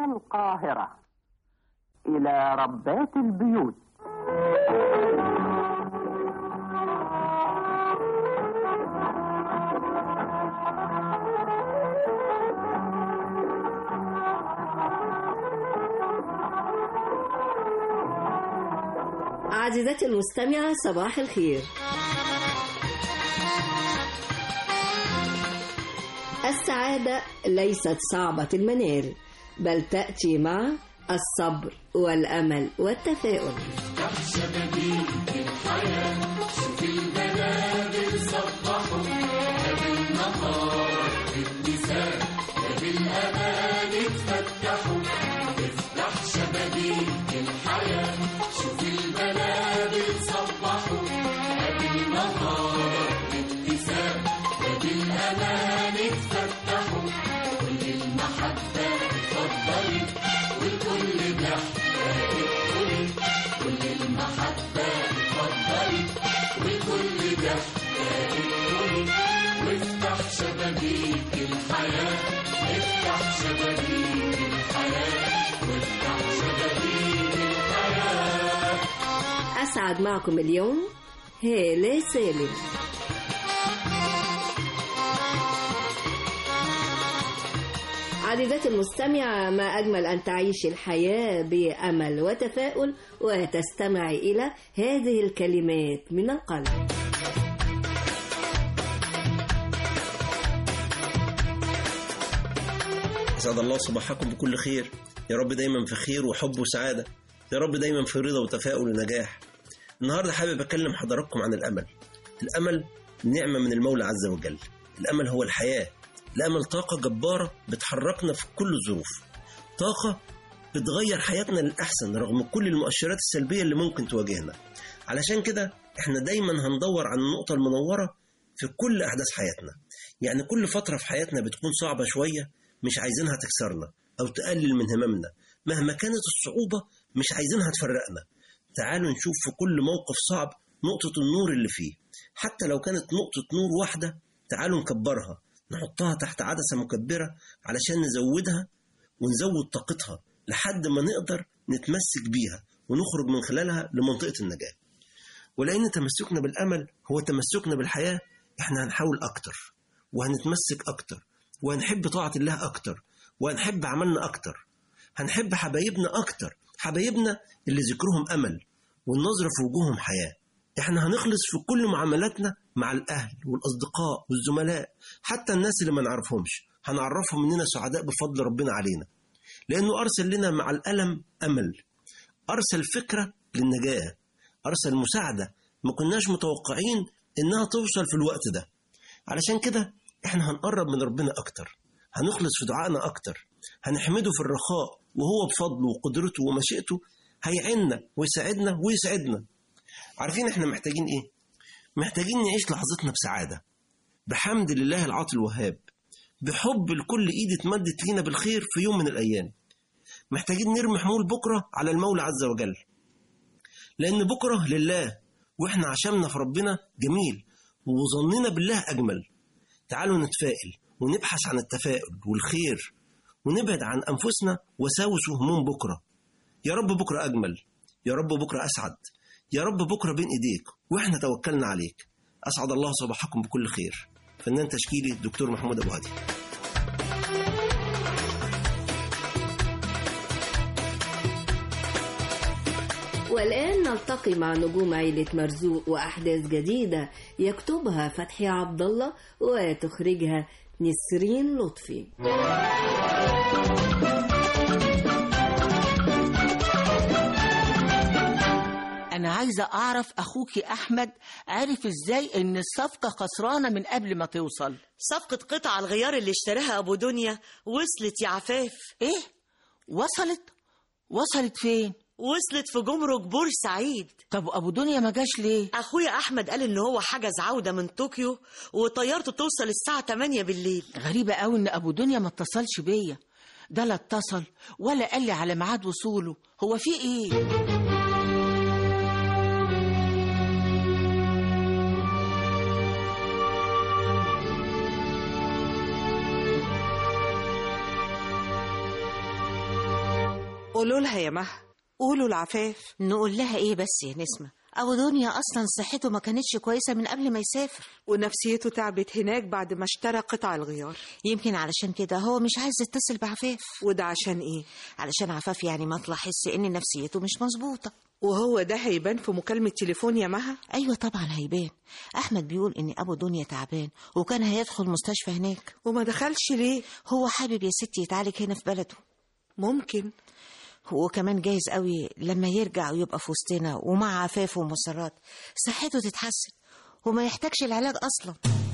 القاهرة إلى ربات البيوت عزيزتي المستمعة صباح الخير السعادة ليست صعبة المنال بل تأتي مع الصبر والأمل والتفاؤل أسعد معكم اليوم هالة سالم عزيزتي المستمعة ما أجمل أن تعيش الحياة بأمل وتفاؤل وتستمع إلى هذه الكلمات من القلب أسعد الله صباحكم بكل خير يا رب دايما في خير وحب وسعادة يا رب دايما في رضا وتفاؤل ونجاح النهاردة حابب أكلم حضراتكم عن الأمل الأمل نعمة من المولى عز وجل الأمل هو الحياة الأمل طاقة جبارة بتحركنا في كل الظروف طاقة بتغير حياتنا للأحسن رغم كل المؤشرات السلبية اللي ممكن تواجهنا علشان كده احنا دايما هندور عن النقطة المنورة في كل أحداث حياتنا يعني كل فترة في حياتنا بتكون صعبة شوية مش عايزينها تكسرنا أو تقلل من هممنا مهما كانت الصعوبة مش عايزينها تفرقنا تعالوا نشوف في كل موقف صعب نقطة النور اللي فيه حتى لو كانت نقطة نور واحدة تعالوا نكبرها نحطها تحت عدسة مكبرة علشان نزودها ونزود طاقتها لحد ما نقدر نتمسك بيها ونخرج من خلالها لمنطقة النجاة ولأن تمسكنا بالأمل هو تمسكنا بالحياة احنا هنحاول أكتر وهنتمسك أكتر وهنحب طاعة الله أكتر وهنحب عملنا أكتر هنحب حبايبنا أكتر حبايبنا اللي ذكرهم أمل والنظرة في وجوههم حياة احنا هنخلص في كل معاملاتنا مع الأهل والأصدقاء والزملاء حتى الناس اللي ما نعرفهمش هنعرفهم إننا سعداء بفضل ربنا علينا لأنه أرسل لنا مع الألم أمل أرسل فكرة للنجاة أرسل مساعدة ما كناش متوقعين إنها توصل في الوقت ده علشان كده احنا هنقرب من ربنا أكتر هنخلص في دعائنا أكتر هنحمده في الرخاء وهو بفضله وقدرته ومشيئته هيعيننا ويساعدنا ويسعدنا عارفين احنا محتاجين ايه محتاجين نعيش لحظتنا بسعادة بحمد لله العاطي الوهاب بحب لكل ايد اتمدت لينا بالخير في يوم من الايام محتاجين نرمي حمول بكرة على المولى عز وجل لأن بكرة لله وإحنا عشمنا في ربنا جميل وظننا بالله أجمل تعالوا نتفائل ونبحث عن التفاؤل والخير ونبعد عن أنفسنا وساوس وهموم بكرة يا رب بكرة أجمل يا رب بكرة أسعد يا رب بكرة بين إيديك وإحنا توكلنا عليك أسعد الله صباحكم بكل خير فنان تشكيلي الدكتور محمود أبو هادي والآن نلتقي مع نجوم عيلة مرزوق وأحداث جديدة يكتبها فتحي عبد الله وتخرجها نسرين لطفي أنا عايزة أعرف أخوكي أحمد عرف إزاي إن الصفقة خسرانة من قبل ما توصل صفقة قطع الغيار اللي اشتراها أبو دنيا وصلت يا عفاف إيه؟ وصلت؟ وصلت فين؟ وصلت في جمرك بورسعيد طب أبو دنيا ما جاش ليه؟ أخويا أحمد قال إن هو حجز عودة من طوكيو وطيارته توصل الساعة 8 بالليل غريبة قوي إن أبو دنيا ما اتصلش بيا ده لا اتصل ولا قال لي على ميعاد وصوله هو في إيه؟ قولوا لها يا مها قولوا العفاف نقول لها ايه بس يا نسمة ابو دنيا اصلا صحته ما كانتش كويسة من قبل ما يسافر ونفسيته تعبت هناك بعد ما اشترى قطع الغيار يمكن علشان كده هو مش عايز يتصل بعفاف وده عشان ايه علشان عفاف يعني ما تلاحظش ان نفسيته مش مظبوطة وهو ده هيبان في مكالمة تليفون يا مها ايوه طبعا هيبان احمد بيقول ان ابو دنيا تعبان وكان هيدخل مستشفى هناك وما دخلش ليه هو حابب يا ستي يتعالج هنا في بلده ممكن وكمان جايز قوي لما يرجع ويبقى في وسطنا ومع عفاف ومسرات صحته تتحسن وما يحتاجش العلاج اصلا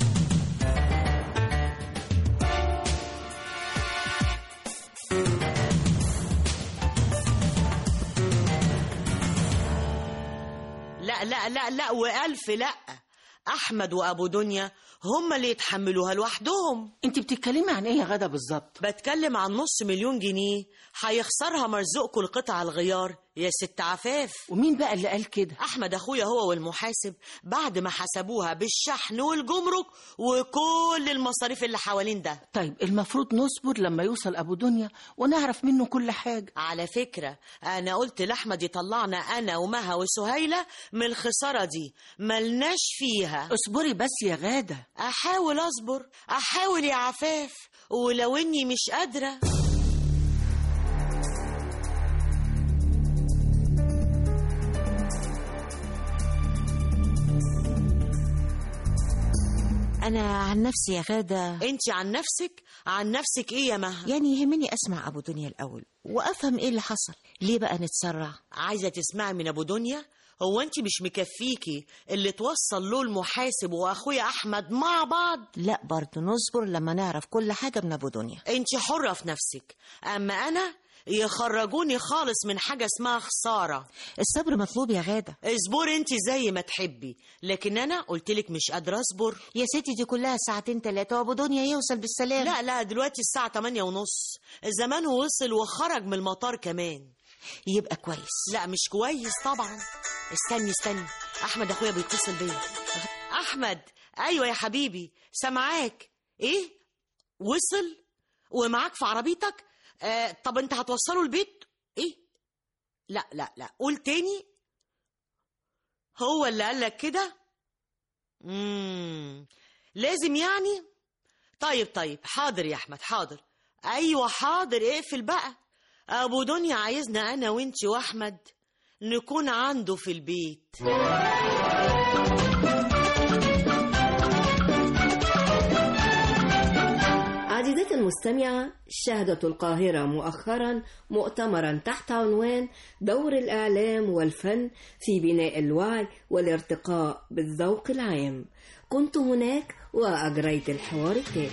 لا لا لا لا وألف لا أحمد وأبو دنيا هما اللي يتحملوها لوحدهم انت بتتكلمي عن ايه يا غدا بالظبط بتكلم عن نص مليون جنيه هيخسرها مرزوقكم القطع الغيار يا ست عفاف ومين بقى اللي قال كده احمد اخويا هو والمحاسب بعد ما حسبوها بالشحن والجمرك وكل المصاريف اللي حوالين ده طيب المفروض نصبر لما يوصل ابو دنيا ونعرف منه كل حاجة على فكرة أنا قلت لأحمد يطلعنا أنا ومها وسهيلة من الخسارة دي ملناش فيها اصبري بس يا غادة أحاول أصبر أحاول يا عفاف ولو إني مش قادرة انا عن نفسي يا غادة أنت عن نفسك عن نفسك إيه يا مها يعني يهمني اسمع ابو دنيا الاول وافهم ايه اللي حصل ليه بقى نتسرع عايزة تسمعي من أبو دنيا هو أنت مش مكفيكي اللي توصل له المحاسب وأخويا أحمد مع بعض لا برضه نصبر لما نعرف كل حاجة من ابو دنيا أنت حرة في نفسك أما أنا يخرجوني خالص من حاجة اسمها خسارة الصبر مطلوب يا غادة اصبري انت زي ما تحبي لكن انا قلتلك مش قادرة اصبر يا ستي دي كلها ساعتين ثلاثة وابو دنيا يوصل بالسلامة لا لا دلوقتي الساعة 8 ونص زمانه وصل وخرج من المطار كمان يبقى كويس لا مش كويس طبعا استني استني احمد اخويا بيتصل بيا احمد ايوه يا حبيبي سامعاك ايه وصل ومعاك في عربيتك آه طب انت هتوصله البيت ايه لا لا لا قول تاني هو اللي قالك كده امم لازم يعني طيب طيب حاضر يا احمد حاضر ايوه حاضر اقفل بقى ابو دنيا عايزنا انا وانت واحمد نكون عنده في البيت عزيزتي المستمعة شهدت القاهرة مؤخرا مؤتمرا تحت عنوان دور الإعلام والفن في بناء الوعي والارتقاء بالذوق العام كنت هناك وأجريت الحوار التالي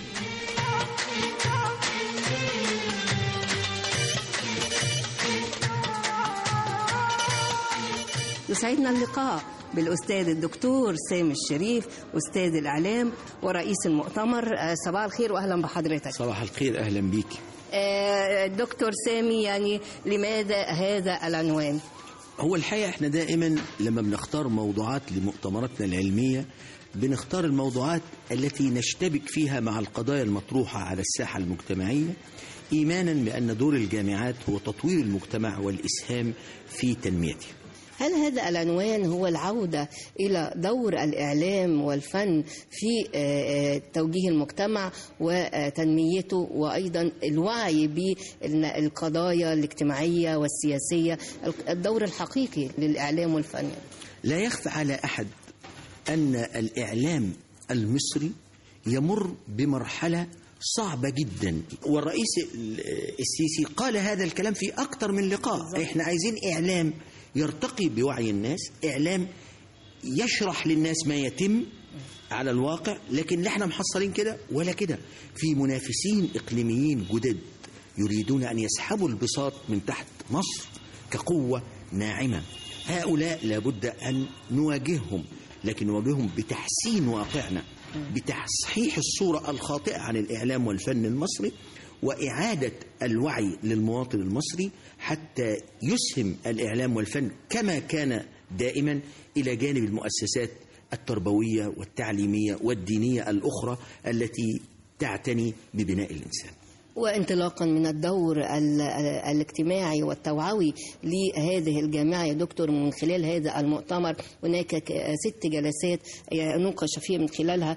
يسعدنا اللقاء بالأستاذ الدكتور سامي الشريف أستاذ الإعلام ورئيس المؤتمر آه، صباح الخير وأهلا بحضرتك صباح الخير اهلا بيكي آه، دكتور سامي يعني لماذا هذا العنوان هو الحقيقه احنا دائما لما بنختار موضوعات لمؤتمراتنا العلميه بنختار الموضوعات التي نشتبك فيها مع القضايا المطروحه على الساحه المجتمعيه ايمانا بان دور الجامعات هو تطوير المجتمع والاسهام في تنميته هل هذا العنوان هو العودة إلى دور الإعلام والفن في آه، آه، توجيه المجتمع وتنميته وأيضا الوعي بالقضايا الاجتماعية والسياسية الدور الحقيقي للإعلام والفن لا يخفى على احد ان الاعلام المصري يمر بمرحله صعبه جدا والرئيس ال- السيسي قال هذا الكلام في اكثر من لقاء احنا عايزين اعلام يرتقي بوعي الناس اعلام يشرح للناس ما يتم على الواقع لكن لا احنا محصلين كده ولا كده في منافسين اقليميين جدد يريدون ان يسحبوا البساط من تحت مصر كقوه ناعمه هؤلاء لابد ان نواجههم لكن نواجههم بتحسين واقعنا بتصحيح الصوره الخاطئه عن الاعلام والفن المصري واعاده الوعي للمواطن المصري حتى يسهم الاعلام والفن كما كان دائما الى جانب المؤسسات التربويه والتعليميه والدينيه الاخرى التي تعتني ببناء الانسان. وانطلاقا من الدور ال- ال- الاجتماعي والتوعوي لهذه الجامعة يا دكتور من خلال هذا المؤتمر هناك ك- ست جلسات نوقش فيها من خلالها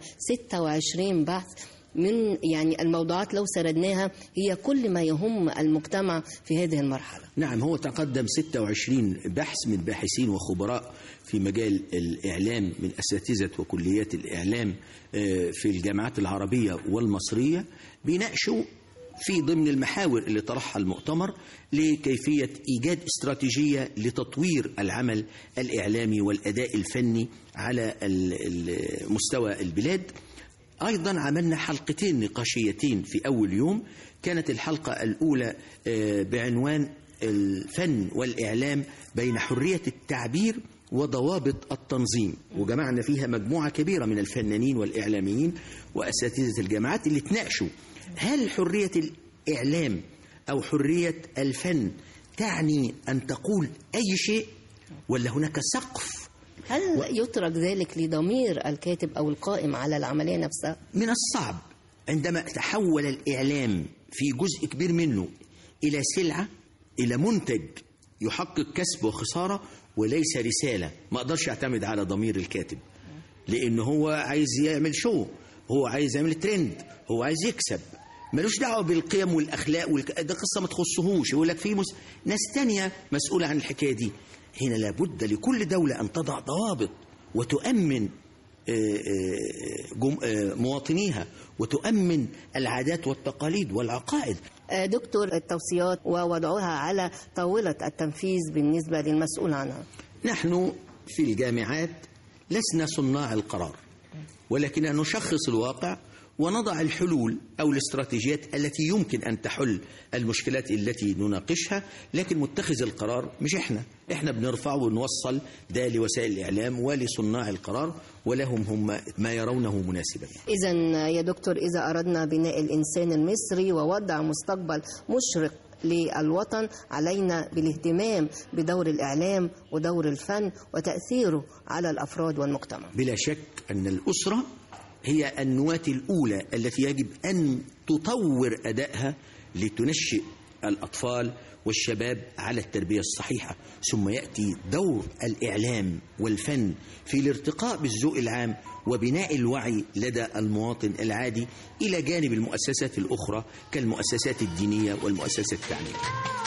26 بحث من يعني الموضوعات لو سردناها هي كل ما يهم المجتمع في هذه المرحلة نعم هو تقدم 26 بحث من باحثين وخبراء في مجال الإعلام من أساتذة وكليات الإعلام آه، في الجامعات العربية والمصرية بيناقشوا في ضمن المحاور اللي طرحها المؤتمر لكيفية إيجاد استراتيجية لتطوير العمل الإعلامي والأداء الفني على ال- ال- مستوى البلاد أيضا عملنا حلقتين نقاشيتين في أول يوم كانت الحلقة الأولى آه، بعنوان الفن والإعلام بين حرية التعبير وضوابط التنظيم وجمعنا فيها مجموعة كبيرة من الفنانين والإعلاميين وأساتذة الجامعات اللي تناقشوا هل حرية الإعلام أو حرية الفن تعني أن تقول أي شيء ولا هناك سقف هل يترك ذلك لضمير الكاتب أو القائم على العملية نفسها؟ من الصعب عندما تحول الإعلام في جزء كبير منه إلى سلعة إلى منتج يحقق كسب وخسارة وليس رسالة ما أقدرش أعتمد على ضمير الكاتب لأن هو عايز يعمل شو هو عايز يعمل ترند هو عايز يكسب ملوش دعوة بالقيم والأخلاق والك... ده قصة ما تخصهوش يقول لك في مس... ناس تانية مسؤولة عن الحكاية دي هنا لابد لكل دولة أن تضع ضوابط وتؤمن آه، آه، جم- آه، مواطنيها وتؤمن العادات والتقاليد والعقائد آه، دكتور التوصيات ووضعها على طاولة التنفيذ بالنسبة للمسؤول عنها نحن في الجامعات لسنا صناع القرار ولكننا نشخص الواقع ونضع الحلول او الاستراتيجيات التي يمكن ان تحل المشكلات التي نناقشها لكن متخذ القرار مش احنا احنا بنرفع ونوصل ده لوسائل الاعلام ولصناع القرار ولهم هم ما يرونه مناسبا إذا يا دكتور إذا أردنا بناء الإنسان المصري ووضع مستقبل مشرق للوطن علينا بالاهتمام بدور الإعلام ودور الفن وتأثيره على الأفراد والمجتمع بلا شك أن الأسرة هي النواة الأولى التي يجب أن تطور أدائها لتنشئ الأطفال والشباب على التربية الصحيحة ثم يأتي دور الإعلام والفن في الارتقاء بالذوق العام وبناء الوعي لدى المواطن العادي إلى جانب المؤسسات الأخرى كالمؤسسات الدينية والمؤسسات التعليمية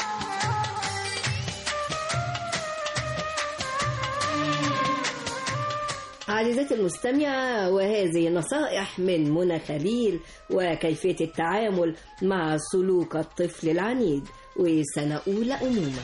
عزيزتي المستمعة وهذه نصائح من منى خليل وكيفية التعامل مع سلوك الطفل العنيد وسنة أولى أمومة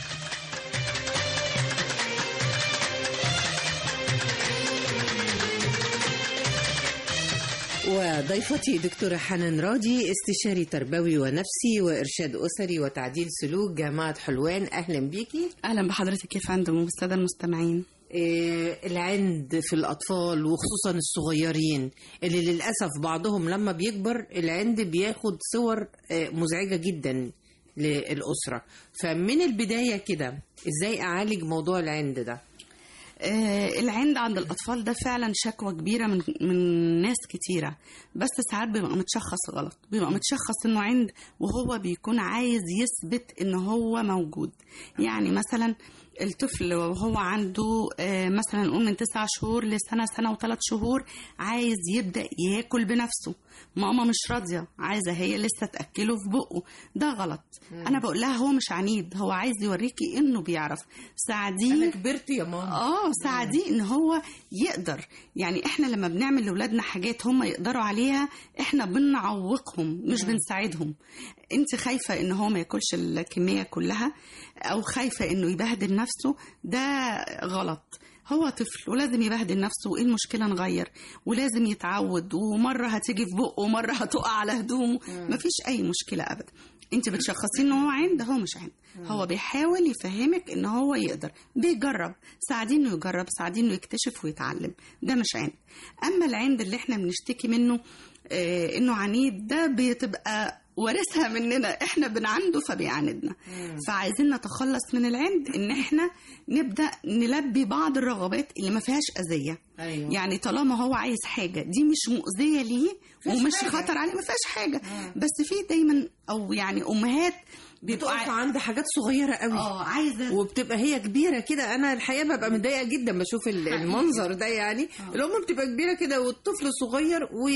وضيفتي دكتورة حنان راضي استشاري تربوي ونفسي وإرشاد أسري وتعديل سلوك جامعة حلوان أهلا بيكي اهلا بحضرتك يا فندم والساده المستمعين آه، العند في الأطفال وخصوصا الصغيرين اللي للأسف بعضهم لما بيكبر العند بياخد صور آه، مزعجة جدا للأسرة فمن البداية كده إزاي أعالج موضوع العند ده آه العند عند الاطفال ده فعلا شكوى كبيره من من ناس كتيره بس ساعات بيبقى متشخص غلط بيبقى متشخص انه عند وهو بيكون عايز يثبت ان هو موجود يعني مثلا الطفل وهو عنده آه، مثلا نقول من تسع شهور لسنة سنة وثلاث شهور عايز يبدأ ياكل بنفسه ماما مش راضية عايزة هي لسه تأكله في بقه ده غلط أنا بقول لها هو مش عنيد هو عايز يوريكي إنه بيعرف ساعديه أنا كبرت يا ماما اه ساعديه ان هو يقدر يعني احنا لما بنعمل لاولادنا حاجات هم يقدروا عليها احنا بنعوقهم مش بنساعدهم انت خايفه ان هو ما ياكلش الكميه كلها او خايفه انه يبهدل نفسه ده غلط هو طفل ولازم يبهدل نفسه وايه المشكله نغير ولازم يتعود ومره هتيجي في بقه ومره هتقع على هدومه مفيش اي مشكله ابدا انت بتشخصيه ان هو عند هو مش عند هو بيحاول يفهمك ان هو يقدر بيجرب ساعديه انه يجرب ساعديه انه يكتشف ويتعلم ده مش عند اما العند اللي احنا بنشتكي منه آه انه عنيد ده بتبقى وارثها مننا احنا بنعنده فبيعاندنا فعايزين نتخلص من العند ان احنا نبدا نلبي بعض الرغبات اللي ما فيهاش اذيه أيوة. يعني طالما هو عايز حاجه دي مش مؤذيه ليه ومش خطر عليه ما فيهاش حاجه بس في دايما او يعني امهات بيبقوا بتقف عاي- عند حاجات صغيره قوي اه عايزه وبتبقى هي كبيره كده انا الحقيقه ببقى متضايقه جدا بشوف ال- المنظر ده يعني الام بتبقى كبيره كده والطفل صغير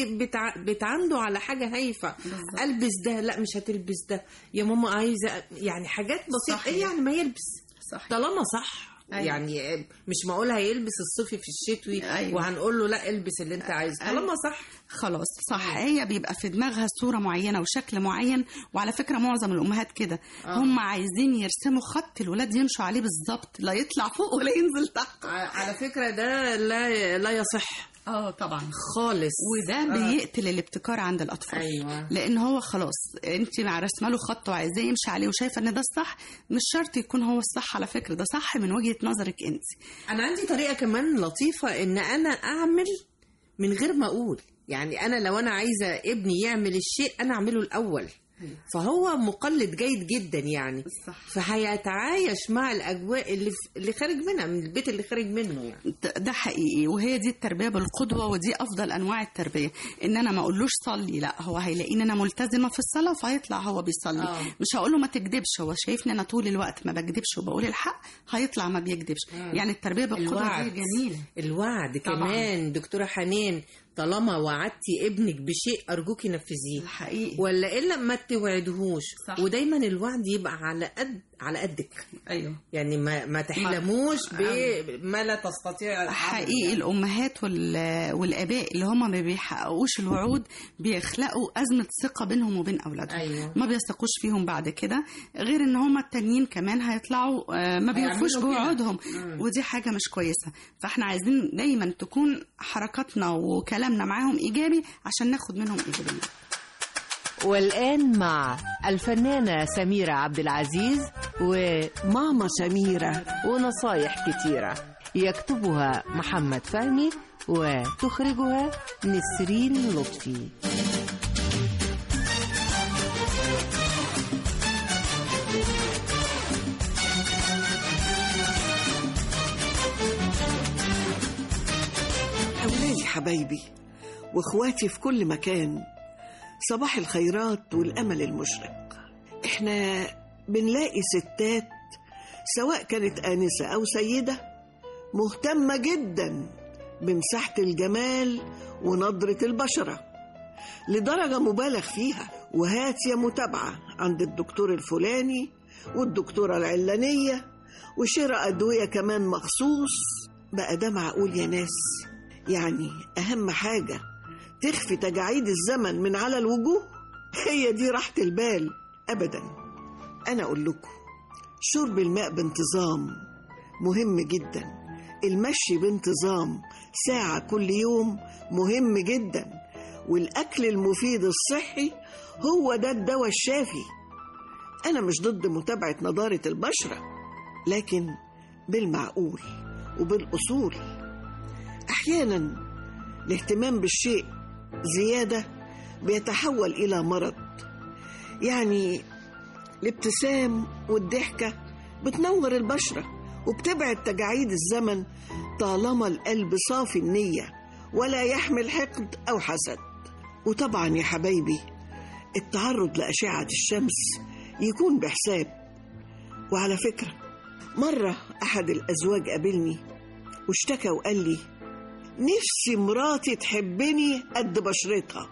وبتعنده على حاجه هايفه البس ده لا مش هتلبس ده يا ماما عايزه يعني حاجات بسيطه صحيح. ايه يعني ما يلبس صح طالما صح أيوة. يعني مش معقول هيلبس الصيفي في الشتوي أيوة. وهنقول له لا البس اللي انت عايزه أيوة. طالما صح خلاص صح هي بيبقى في دماغها صورة معينة وشكل معين وعلى فكرة معظم الأمهات كده آه. هم عايزين يرسموا خط الولاد يمشوا عليه بالظبط لا يطلع فوق ولا ينزل تحت ع- على فكره ده لا لا يصح اه طبعا خالص وده بيقتل الابتكار عند الأطفال ايوه لأن هو خلاص أنت مع رسمه له خط وعايزاه يمشي عليه وشايفة إن ده الصح مش شرط يكون هو الصح على فكرة ده صح من وجهة نظرك أنت انا عندي طريقه كمان لطيفه ان انا اعمل من غير ما اقول يعني انا لو انا عايزه ابني يعمل الشيء انا اعمله الاول فهو مقلد جيد جدا يعني صح. فهيتعايش مع الاجواء اللي في اللي خارج منها من البيت اللي خارج منه يعني ده- ده حقيقي وهي دي التربيه بالقدوه ودي افضل انواع التربيه ان انا ما اقولوش صلي لا هو هيلاقيني انا ملتزمه في الصلاه فهيطلع هو بيصلي آه. مش هقول له ما تكذبش هو شايفني انا طول الوقت ما بكذبش وبقول الحق هيطلع ما بيكذبش يعني التربيه بالقدوه الوعد دي جميله الوعد طبعاً. كمان دكتوره حنان طالما وعدتي ابنك بشيء ارجوكي نفذيه حقيقي ولا الا ما توعدهوش صح. ودايما الوعد يبقى على قد على قدك ايوه يعني ما ما تحلموش بما لا تستطيع العمل حقيقي يعني. الامهات وال- والاباء اللي هم ما بيحققوش الوعود بيخلقوا ازمه ثقه بينهم وبين اولادهم ايوه ما بيثقوش فيهم بعد كده غير ان هم التانيين كمان هيطلعوا آه، ما بيوفوش هيعملوا كده. بوعودهم مم. ودي حاجه مش كويسه فاحنا عايزين دايما تكون حركاتنا وكلامنا معاهم ايجابي عشان ناخد منهم ايجابيه والآن مع الفنانة سميرة عبد العزيز وماما سميرة ونصايح كتيرة يكتبها محمد فهمي وتخرجها نسرين لطفي أولادي حبايبي وإخواتي في كل مكان صباح الخيرات والأمل المشرق إحنا بنلاقي ستات سواء كانت آنسة أو سيدة مهتمة جدا بمساحة الجمال ونضرة البشرة لدرجة مبالغ فيها وهات يا متابعة عند الدكتور الفلاني والدكتورة العلانية وشراء أدوية كمان مخصوص بقى ده معقول يا ناس يعني أهم حاجة تخفي تجاعيد الزمن من على الوجوه هي دي راحة البال أبدا أنا أقول لكم شرب الماء بانتظام مهم جدا المشي بانتظام ساعة كل يوم مهم جدا والأكل المفيد الصحي هو ده الدواء الشافي أنا مش ضد متابعة نضارة البشرة لكن بالمعقول وبالأصول أحيانا الاهتمام بالشيء زيادة بيتحول إلى مرض يعني الابتسام والضحكة بتنور البشرة وبتبعد تجاعيد الزمن طالما القلب صافي النية ولا يحمل حقد أو حسد وطبعا يا حبايبي التعرض لأشعة الشمس يكون بحساب وعلى فكرة مرة أحد الأزواج قابلني واشتكى وقال لي نفسي مراتي تحبني قد بشرتها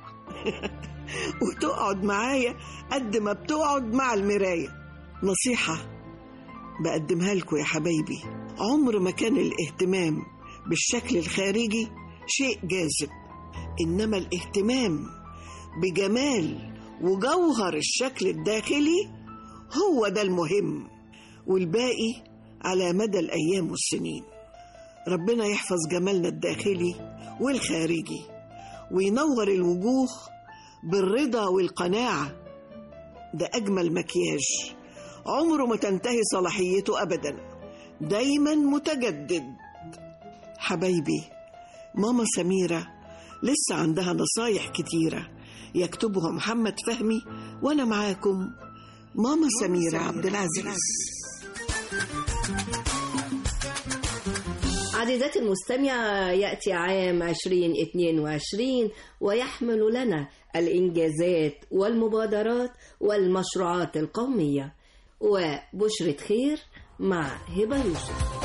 وتقعد معايا قد ما بتقعد مع المراية نصيحة بقدمها لكم يا حبايبي عمر ما كان الاهتمام بالشكل الخارجي شيء جاذب إنما الاهتمام بجمال وجوهر الشكل الداخلي هو ده المهم والباقي على مدى الأيام والسنين ربنا يحفظ جمالنا الداخلي والخارجي وينور الوجوه بالرضا والقناعة ده أجمل مكياج عمره ما تنتهي صلاحيته أبدا دايما متجدد حبايبي ماما سميرة لسه عندها نصايح كتيرة يكتبها محمد فهمي وأنا معاكم ماما سميرة عبد العزيز عزيزاتي المستمعة يأتي عام 2022 ويحمل لنا الإنجازات والمبادرات والمشروعات القومية وبشرة خير مع هبة يوسف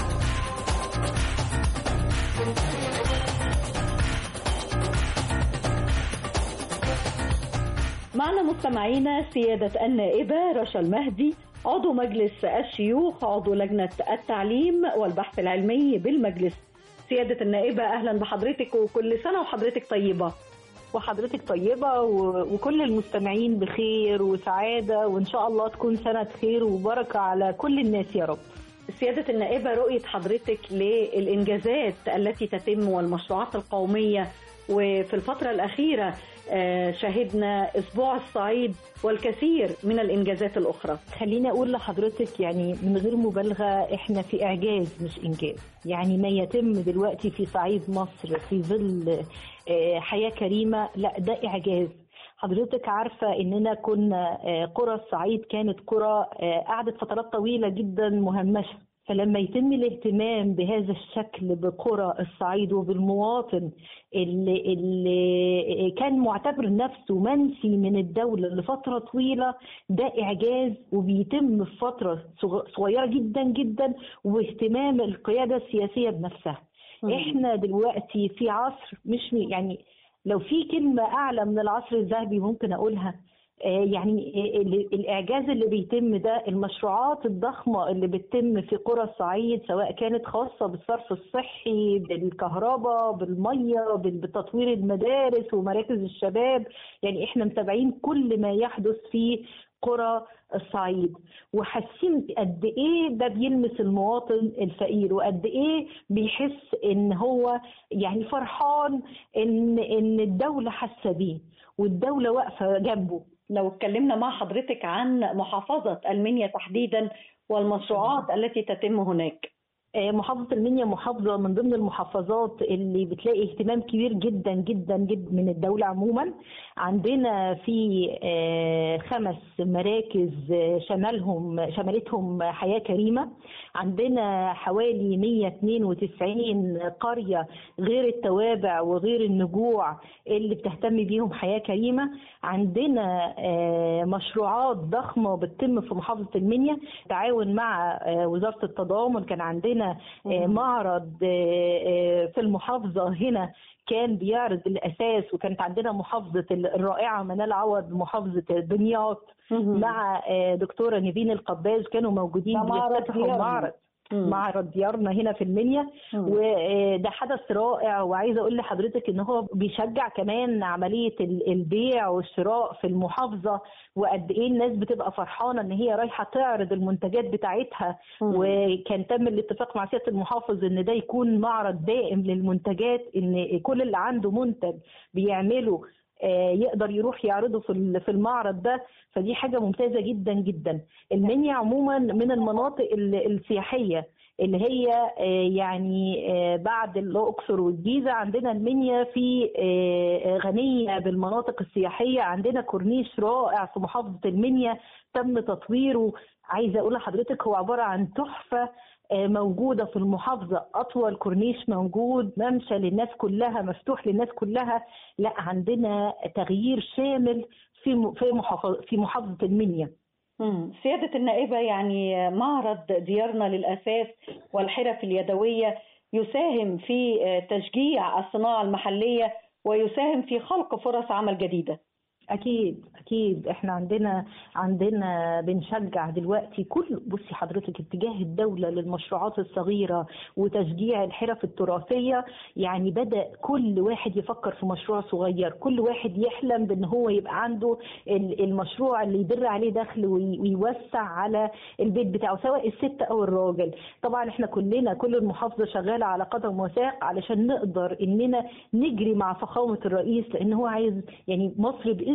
معنا مستمعينا سيادة النائبة رشا المهدي عضو مجلس الشيوخ عضو لجنة التعليم والبحث العلمي بالمجلس سيادة النائبة أهلا بحضرتك وكل سنة وحضرتك طيبة وحضرتك طيبة و- وكل المستمعين بخير وسعادة وإن شاء الله تكون سنة خير وبركة على كل الناس يا رب سيادة النائبة رؤية حضرتك للإنجازات التي تتم والمشروعات القومية وفي الفترة الأخيرة آه، شهدنا أسبوع الصعيد والكثير من الإنجازات الأخرى خليني اقول لحضرتك يعني من غير مبالغه احنا في اعجاز مش انجاز يعني ما يتم دلوقتي في صعيد مصر في ظل آه، حياه كريمه لا ده اعجاز حضرتك عارفه اننا كنا آه، قرى الصعيد كانت قرى آه، قعدت فترات طويله جدا مهمشه فلما يتم الاهتمام بهذا الشكل بقرى الصعيد وبالمواطن اللي, اللي كان معتبر نفسه منسي من الدولة لفترة طويلة ده إعجاز وبيتم في فترة صغ- صغيرة جدا جدا واهتمام القيادة السياسية بنفسها مم. احنا دلوقتي في عصر مش م- يعني لو في كلمة أعلى من العصر الذهبي ممكن أقولها آه، يعني آه، ال- الإعجاز اللي بيتم ده المشروعات الضخمة اللي بتتم في قرى الصعيد سواء كانت خاصة بالصرف الصحي بالكهرباء بالمية بال- بتطوير المدارس ومراكز الشباب يعني احنا متابعين كل ما يحدث في قرى الصعيد وحاسين قد ايه ده بيلمس المواطن الفقير وقد ايه بيحس ان هو يعني فرحان ان ان الدوله حاسه بيه والدوله واقفه جنبه لو اتكلمنا مع حضرتك عن محافظة المنيا تحديدا والمشروعات التي تتم هناك آه، محافظة المنيا محافظة من ضمن المحافظات اللي بتلاقي اهتمام كبير جدا جدا جدا من الدولة عموما عندنا في آه، خمس مراكز آه، شمالهم شمالتهم حياة كريمة عندنا حوالي 192 قرية غير التوابع وغير النجوع اللي بتهتم بيهم حياة كريمة عندنا آه، مشروعات ضخمة بتتم في محافظة المنيا تعاون مع آه، وزارة التضامن كان عندنا آه، معرض آه، آه، في المحافظة هنا كان بيعرض الأساس وكانت عندنا محافظة الرائعة منال عوض محافظة دمياط مع آه، دكتورة نيفين القباز كانوا موجودين ده معرض بيفتتحوا ديارنا. معرض مم. معرض ديارنا هنا في المنيا وده حدث رائع وعايزه اقول لحضرتك ان هو بيشجع كمان عمليه ال- البيع والشراء في المحافظه وقد ايه الناس بتبقى فرحانه ان هي رايحه تعرض المنتجات بتاعتها وكان تم الاتفاق مع سياده المحافظ ان ده يكون معرض دائم للمنتجات ان كل اللي عنده منتج بيعمله آه، يقدر يروح يعرضه في ال- في المعرض ده فدي حاجه ممتازه جدا جدا المنيا عموما من المناطق ال- السياحيه اللي هي آه، يعني آه، بعد الاقصر والجيزه عندنا المنيا في آه، غنيه بالمناطق السياحيه عندنا كورنيش رائع في محافظه المنيا تم تطويره عايزه اقول لحضرتك هو عباره عن تحفه آه، موجوده في المحافظه اطول كورنيش موجود ممشى للناس كلها مفتوح للناس كلها لا عندنا تغيير شامل في م- في محافظه في محافظه المنيا مم. سيادة النائبة يعني معرض ديارنا للأساس والحرف اليدوية يساهم في تشجيع الصناعة المحلية ويساهم في خلق فرص عمل جديدة اكيد اكيد احنا عندنا عندنا بنشجع دلوقتي كل بصي حضرتك اتجاه الدوله للمشروعات الصغيره وتشجيع الحرف التراثيه يعني بدا كل واحد يفكر في مشروع صغير كل واحد يحلم بان هو يبقى عنده ال- المشروع اللي يدر عليه دخل وي- ويوسع على البيت بتاعه سواء الست او الراجل طبعا احنا كلنا كل المحافظه شغاله على قدم وساق علشان نقدر اننا نجري مع فخامه الرئيس لان هو عايز يعني مصر باذن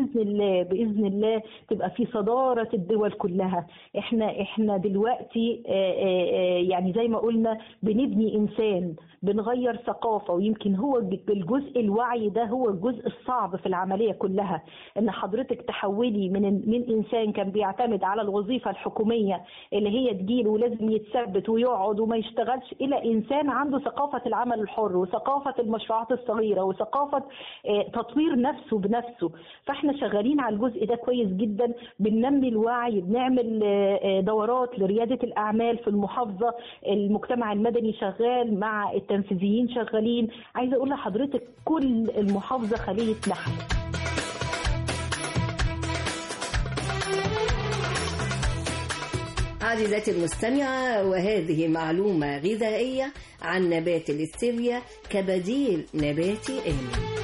باذن الله باذن الله تبقى في صداره الدول كلها احنا احنا دلوقتي آه، آه، آه، يعني زي ما قلنا بنبني انسان بنغير ثقافه ويمكن هو الج- الجزء الوعي ده هو الجزء الصعب في العمليه كلها ان حضرتك تحولي من من انسان كان بيعتمد على الوظيفه الحكوميه اللي هي تجيله ولازم يتثبت ويقعد وما يشتغلش الى انسان عنده ثقافه العمل الحر وثقافه المشروعات الصغيره وثقافه آه، تطوير نفسه بنفسه فاحنا شغالين على الجزء ده كويس جدا بننمي الوعي بنعمل آه، آه، دورات لرياده الاعمال في المحافظه المجتمع المدني شغال مع التنفيذيين شغالين عايزه اقول لحضرتك كل المحافظه خليه نحل عزيزتي المستمعة وهذه معلومة غذائية عن نبات الاستيفيا كبديل نباتي آمن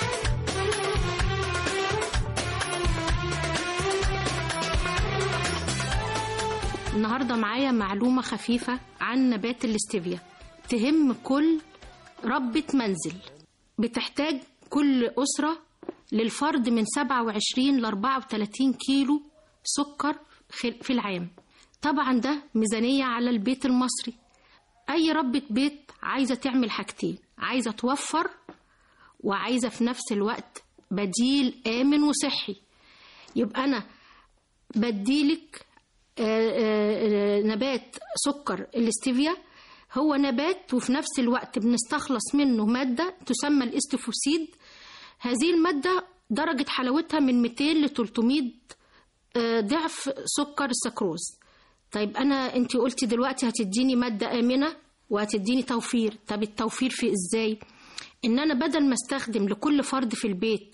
النهارده معايا معلومة خفيفة عن نبات الاستيفيا تهم كل ربة منزل بتحتاج كل أسرة للفرد من 27 ل 34 كيلو سكر خل- في العام طبعا ده ميزانية على البيت المصري أي ربة بيت عايزة تعمل حاجتين عايزة توفر وعايزة في نفس الوقت بديل آمن وصحي يبقى أنا بديلك آه، آه، آه، نبات سكر الاستيفيا هو نبات وفي نفس الوقت بنستخلص منه مادة تسمى الاستفوسيد هذه المادة درجة حلاوتها من 200 ل 300 آه، ضعف سكر السكروز طيب أنا أنت قلتي دلوقتي هتديني مادة آمنة وهتديني توفير طب التوفير في إزاي إن أنا بدل ما استخدم لكل فرد في البيت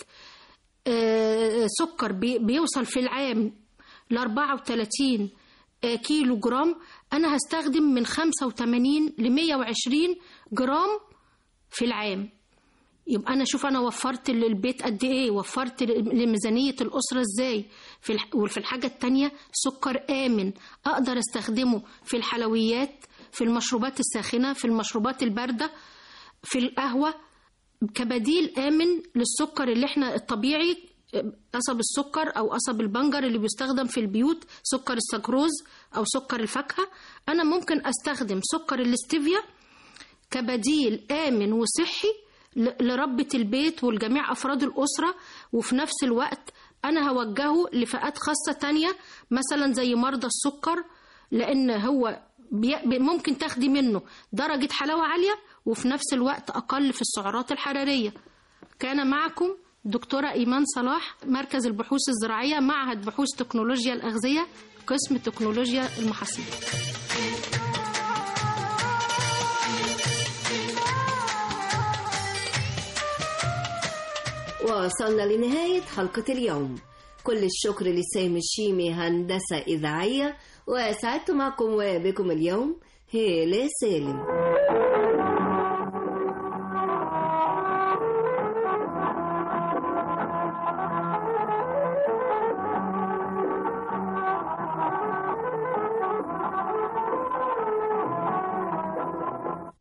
آه، سكر بي- بيوصل في العام ل 34 آه، كيلو جرام أنا هستخدم من 85 ل 120 جرام في العام يبقى أنا شوف أنا وفرت للبيت قد إيه وفرت ل- لميزانية الأسرة إزاي في الح... وفي الحاجة التانية سكر آمن أقدر أستخدمه في الحلويات في المشروبات الساخنة في المشروبات الباردة في القهوة كبديل آمن للسكر اللي احنا الطبيعي قصب السكر أو قصب البنجر اللي بيستخدم في البيوت سكر السكروز أو سكر الفاكهة أنا ممكن أستخدم سكر الاستيفيا كبديل آمن وصحي ل- لربة البيت ولجميع أفراد الأسرة وفي نفس الوقت أنا هوجهه لفئات خاصة تانية مثلا زي مرضى السكر لأن هو بي- بي- ممكن تاخدي منه درجة حلاوة عالية وفي نفس الوقت أقل في السعرات الحرارية كان معكم دكتورة إيمان صلاح مركز البحوث الزراعية معهد بحوث تكنولوجيا الأغذية قسم تكنولوجيا المحاصيل وصلنا لنهاية حلقة اليوم كل الشكر لسامي الشيمي هندسة إذاعية وسعدت معكم وبكم اليوم هيلة سالم